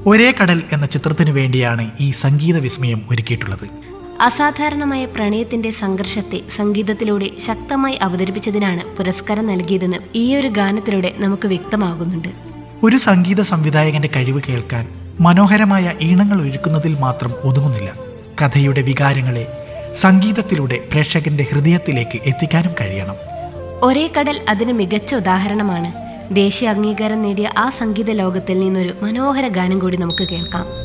ഒരേ കടൽ എന്ന ചിത്രത്തിനു വേണ്ടിയാണ് ഈ സംഗീത വിസ്മയം ഒരുക്കിയിട്ടുള്ളത് അസാധാരണമായ പ്രണയത്തിന്റെ സംഘർഷത്തെ സംഗീതത്തിലൂടെ ശക്തമായി അവതരിപ്പിച്ചതിനാണ് പുരസ്കാരം നൽകിയതെന്ന് ഈയൊരു ഗാനത്തിലൂടെ നമുക്ക് വ്യക്തമാകുന്നുണ്ട് ഒരു സംഗീത സംവിധായകന്റെ കഴിവ് കേൾക്കാൻ മനോഹരമായ ഈണങ്ങൾ ഒരുക്കുന്നതിൽ മാത്രം ഒതുങ്ങുന്നില്ല കഥയുടെ വികാരങ്ങളെ സംഗീതത്തിലൂടെ പ്രേക്ഷകന്റെ ഹൃദയത്തിലേക്ക് എത്തിക്കാനും കഴിയണം ഒരേ കടൽ അതിന് മികച്ച ഉദാഹരണമാണ് ദേശീയ അംഗീകാരം നേടിയ ആ സംഗീത ലോകത്തിൽ നിന്നൊരു മനോഹര ഗാനം കൂടി നമുക്ക് കേൾക്കാം